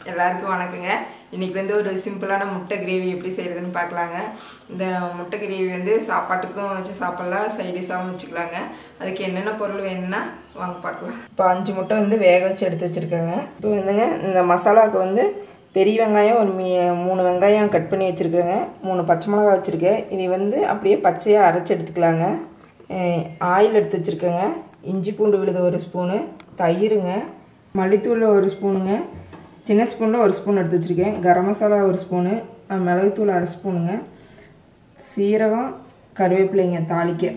எல்லாருக்கும் வணக்கங்க இன்னைக்கு வந்து ஒரு சிம்பிளான முட்டை கிரேவி எப்படி செய்யறதுன்னு பார்க்கலாங்க இந்த முட்டை கிரேவி வந்து சாப்பாட்டுக்கும் வச்சு சாப்பிடலாம் சைடிஷாகவும் வச்சுக்கலாங்க அதுக்கு என்னென்ன பொருள் வேணும்னா வாங்க பார்க்கலாம் இப்போ அஞ்சு முட்டை வந்து வேக வச்சு எடுத்து வச்சுருக்கேங்க இப்போ வந்துங்க இந்த மசாலாவுக்கு வந்து பெரிய வெங்காயம் ஒரு மீ மூணு வெங்காயம் கட் பண்ணி வச்சுருக்கேங்க மூணு பச்சை மிளகா வச்சுருக்கேன் இதை வந்து அப்படியே பச்சையாக அரைச்சி எடுத்துக்கலாங்க ஆயில் எடுத்து வச்சுருக்கேங்க இஞ்சி பூண்டு விழுது ஒரு ஸ்பூனு தயிருங்க மல்லித்தூள் ஒரு ஸ்பூனுங்க சின்ன ஸ்பூனில் ஒரு ஸ்பூன் எடுத்து வச்சுருக்கேன் கரம் மசாலா ஒரு ஸ்பூனு அஹ் மிளகுத்தூள் அரை ஸ்பூனுங்க சீரகம் கருவேப்பிலைங்க தாளிக்க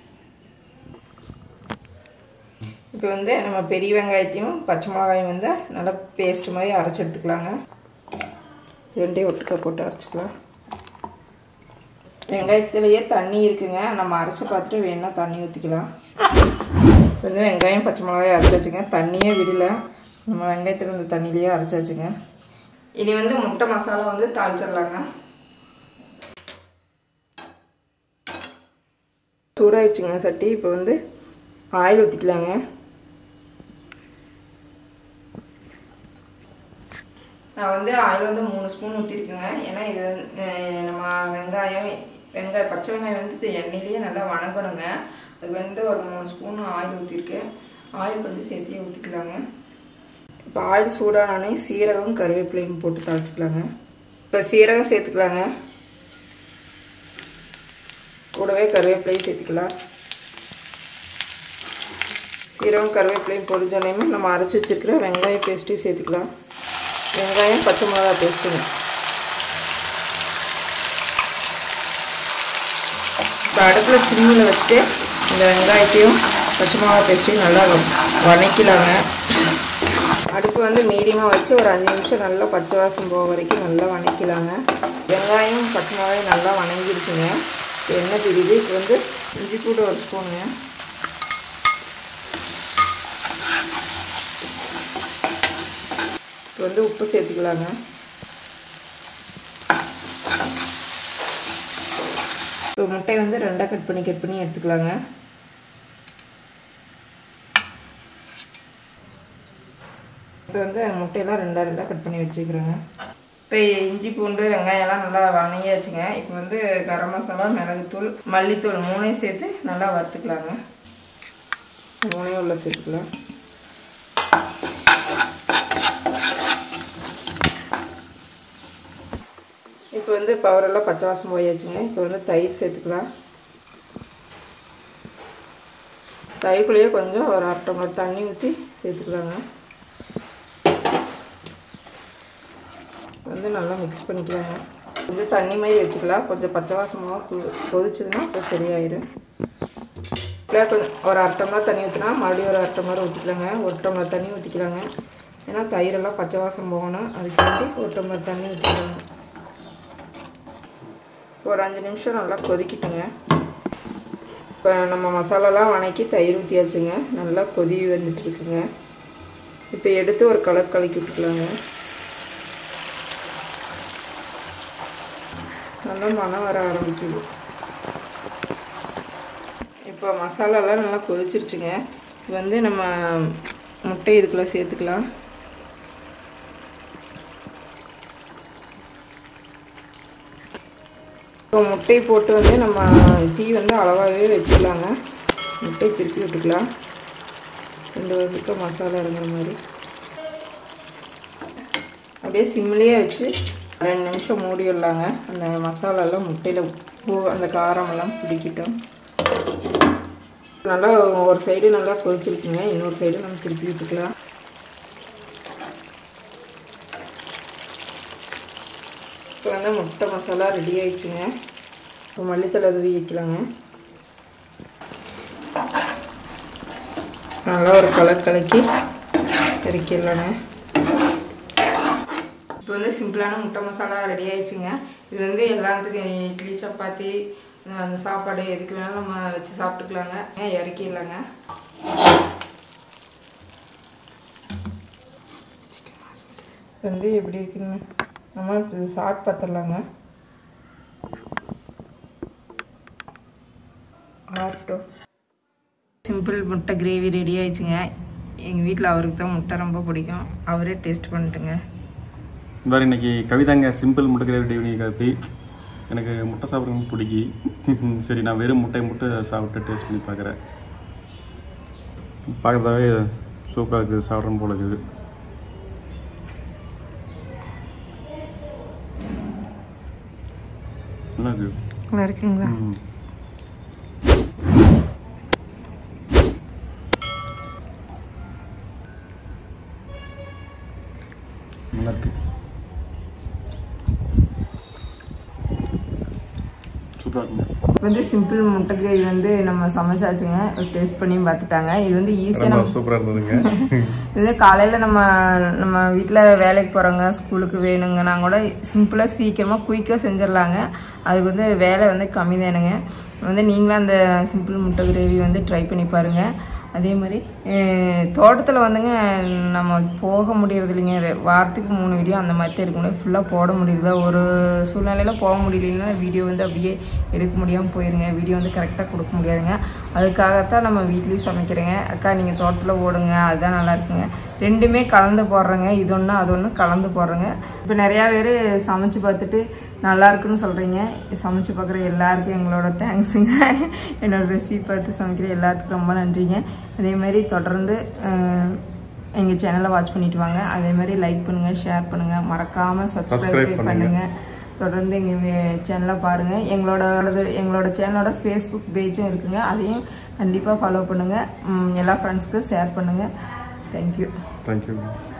இப்போ வந்து நம்ம பெரிய வெங்காயத்தையும் பச்சை மிளகாயும் வந்து நல்லா பேஸ்ட் மாதிரி அரைச்சி எடுத்துக்கலாங்க ரெண்டையும் ஒட்டுக்கா போட்டு அரைச்சிக்கலாம் வெங்காயத்துலேயே தண்ணி இருக்குங்க நம்ம அரைச்சி பார்த்துட்டு வேணா தண்ணி ஊற்றிக்கலாம் இப்போ வந்து வெங்காயம் பச்சை மிளகாயும் அரைச்சி வச்சுங்க தண்ணியே விடல நம்ம வெங்காயத்தில் இருந்த தண்ணியிலேயே அரைச்சி வச்சுங்க இனி வந்து முட்டை மசாலா வந்து தாளிச்சிடலாங்க சூடாயிடுச்சுங்க சட்டி இப்போ வந்து ஆயில் ஊற்றிக்கலாங்க நான் வந்து ஆயில் வந்து மூணு ஸ்பூன் ஊற்றிருக்கேங்க ஏன்னா இது வந்து, அஹ், நம்ம வெங்காயம் வெங்காயம் பச்சை வெங்காயம் வந்து இது எண்ணெயிலேயே நல்லா வணங்கணுங்க அது வந்து ஒரு மூணு ஸ்பூன் ஆயில் ஊற்றிருக்கேன் ஆயில் கொஞ்சம் சேர்த்தியே ஊற்றிக்கலாங்க இப்போ ஆயில் சூடானோடனே சீரகம் கருவேப்பிலையும் போட்டு தாளிச்சிக்கலாங்க இப்போ சீரகம் சேர்த்துக்கலாங்க கூடவே கருவேப்பிலையும் சேர்த்துக்கலாம் சீரகம் கருவேப்பிலையும் பொரிஞ்சோடனே நம்ம அரைச்சி வச்சுருக்கிற வெங்காய பேஸ்ட்டையும் சேர்த்துக்கலாம் வெங்காயம் பச்சை மிளகா பேஸ்ட்டுங்க இப்போ அடுப்பில் சிம்மில் வச்சுட்டு இந்த வெங்காயத்தையும் பச்சை மிளகா பேஸ்ட்டையும் நல்லா வதக்கலாங்க அடுப்பு வந்து மீடியமாக வச்சு ஒரு அஞ்சு நிமிஷம் நல்லா பச்சை வாசம் போக வரைக்கும் நல்லா வதக்கலாங்க வெங்காயம் பச்சை மிளகாயும் நல்லா வணங்கிடுச்சுங்க இப்போ எண்ணெய் பிரியுது இப்போ வந்து இஞ்சி பூண்டு ஒரு ஸ்பூனுங்க இப்போ வந்து உப்பு சேர்த்துக்கலாங்க இப்போ முட்டையை வந்து ரெண்டாக கட் பண்ணி கட் பண்ணி எடுத்துக்கலாங்க இப்போ வந்து முட்டையெல்லாம் ரெண்டாக ரெண்டாக கட் பண்ணி வச்சுக்கிறேங்க இப்போ இஞ்சி பூண்டு வெங்காயம்லாம் நல்லா வணங்கியாச்சுங்க இப்போ வந்து கரம் மசாலா மிளகுத்தூள் மல்லித்தூள் மூணையும் சேர்த்து நல்லா வறுத்துக்கலாங்க மூணையும் உள்ள சேர்த்துக்கலாம் இப்போ வந்து பவரெல்லாம் பச்சை வாசம் போயாச்சுங்க இப்போ வந்து தயிர் சேர்த்துக்கலாம் தயிர்க்குள்ளேயே கொஞ்சம் ஒரு அரை டம்ளர் தண்ணி ஊற்றி சேர்த்துக்கலாங்க வந்து நல்லா மிக்ஸ் பண்ணிக்கலாங்க கொஞ்சம் தண்ணி மாதிரி வச்சுக்கலாம் கொஞ்சம் பச்சை வாசமாக கொதிச்சதுன்னா இப்போ சரியாயிடும் இல்லை கொஞ்சம் ஒரு அரை டம்ளர் தண்ணி ஊற்றினா மறுபடியும் ஒரு அரை டம்ளர் ஊற்றிக்கலாங்க ஒரு டம்ளர் தண்ணி ஊற்றிக்கலாங்க ஏன்னா தயிரெல்லாம் பச்சை வாசம் போகணும் அதுக்கு வேண்டி ஒரு டம்ளர் தண்ணி ஊற்றிக்கலாங்க ஒரு அஞ்சு நிமிஷம் நல்லா கொதிக்கிட்டுங்க இப்போ நம்ம மசாலாலாம் வணக்கி தயிர் ஊற்றியாச்சுங்க நல்லா கொதி வந்துட்டு இருக்குங்க இப்போ எடுத்து ஒரு கலர் கலக்கி விட்டுக்கலாங்க நல்லா மனம் வர ஆரம்பிக்குது இப்போ மசாலாலாம் நல்லா கொதிச்சிருச்சுங்க இது வந்து நம்ம முட்டை இதுக்குள்ளே சேர்த்துக்கலாம் இப்போ முட்டை போட்டு வந்து நம்ம தீ வந்து அளவாகவே வச்சிடலாங்க முட்டை திருப்பி விட்டுக்கலாம் ரெண்டு வருஷத்துக்கு மசாலா இறங்குற மாதிரி அப்படியே சிம்லேயே வச்சு ரெண்டு நிமிஷம் மூடி விடலாங்க அந்த மசாலாலாம் முட்டையில் உப்பு அந்த காரமெல்லாம் பிடிக்கட்டும் நல்லா ஒரு சைடு நல்லா கொதிச்சிருக்குங்க இன்னொரு சைடு நம்ம திருப்பி விட்டுக்கலாம் இப்போ வந்து முட்டை மசாலா ரெடி ஆயிடுச்சுங்க இப்போ மல்லித்தலை தூவி வைக்கலாங்க நல்லா ஒரு கலர் கலக்கி இறக்கிடலாங்க இப்போ வந்து சிம்பிளான முட்டை மசாலா ரெடி ஆயிடுச்சுங்க இது வந்து எல்லாத்துக்கும் இட்லி சப்பாத்தி அந்த சாப்பாடு எதுக்கு வேணாலும் நம்ம வச்சு சாப்பிட்டுக்கலாங்க இறக்கிடலாங்க வந்து எப்படி இருக்குன்னு நம்ம இப்போ சாப்பிட்டு பார்த்துடலாங்க ஆகட்டும் சிம்பிள் முட்டை கிரேவி ரெடி ஆயிடுச்சுங்க எங்கள் வீட்டில் அவருக்கு தான் முட்டை ரொம்ப பிடிக்கும் அவரே டேஸ்ட் பண்ணிட்டுங்க வேறு இன்னைக்கு கவிதாங்க சிம்பிள் முட்டை கிரேவி டிவினி காப்பி எனக்கு முட்டை சாப்பிட்றது ரொம்ப பிடிக்கும் சரி நான் வெறும் முட்டை முட்டை சாப்பிட்டு டேஸ்ட் பண்ணி பார்க்குறேன் பார்க்குறதாவே சூப்பராக இருக்குது சாப்பிட்றோம் போல இருக்குது நல்லா இருக்குது நல்லா இருக்குங்களா ம். நல்லா இருக்கு சூப்பராக இருக்குங்க வந்து சிம்பிள் முட்டை கிரேவி வந்து நம்ம சமைச்சாச்சுங்க டேஸ்ட் பண்ணி பார்த்துட்டாங்க இது வந்து ஈஸியாக நம்ம சூப்பராக இருந்ததுங்க இது காலையில் நம்ம நம்ம வீட்டில் வேலைக்கு போகிறவங்க ஸ்கூலுக்கு வேணுங்கன்னா கூட சிம்பிளாக சீக்கிரமாக குயிக்காக செஞ்சிடலாங்க அதுக்கு வந்து வேலை வந்து கம்மி தானுங்க வந்து நீங்களும் அந்த சிம்பிள் முட்டை கிரேவி வந்து ட்ரை பண்ணி பாருங்கள் அதே மாதிரி தோட்டத்தில் வந்துங்க நம்ம போக முடியறது இல்லைங்க ரெ- வாரத்துக்கு மூணு வீடியோ அந்த மாதிரி தான் எடுக்க முடியும் ஃபுல்லாக போட முடியுது ஒரு சூழ்நிலையில் போக முடியலன்னா வீடியோ வந்து அப்படியே எடுக்க முடியாமல் போயிருங்க வீடியோ வந்து கரெக்டாக கொடுக்க முடியாதுங்க அதுக்காகத்தான் நம்ம வீட்லேயும் சமைக்கிறேங்க அக்கா நீங்கள் தோட்டத்தில் ஓடுங்க அதுதான் நல்லா இருக்குங்க ரெண்டுமே கலந்து போடுறேங்க இது ஒன்று அது ஒன்று கலந்து போடுறேங்க இப்போ நிறையா பேர் சமைச்சு பார்த்துட்டு நல்லா இருக்குன்னு சொல்கிறீங்க சமைச்சு பார்க்குற எல்லாருக்கும் எங்களோட தேங்க்ஸுங்க என்னோட ரெசிபி பார்த்து சமைக்கிற எல்லாத்துக்கும் ரொம்ப நன்றிங்க அதே மாதிரி தொடர்ந்து எங்கள் சேனலை வாட்ச் பண்ணிட்டு வாங்க அதே மாதிரி லைக் பண்ணுங்கள் ஷேர் பண்ணுங்கள் மறக்காமல் Subscribe சப்ஸ்கிரைப் பண்ணுங்க. பண்ணுங்கள் தொடர்ந்து எங்கள் சேனலை பாருங்கள் எங்களோட எங்களோட சேனலோட ஃபேஸ்புக் பேஜும் இருக்குங்க அதையும் கண்டிப்பாக ஃபாலோ பண்ணுங்கள் எல்லா ஃப்ரெண்ட்ஸ்க்கும் ஷேர் பண்ணுங்கள் தேங்க்யூ தேங்க்யூ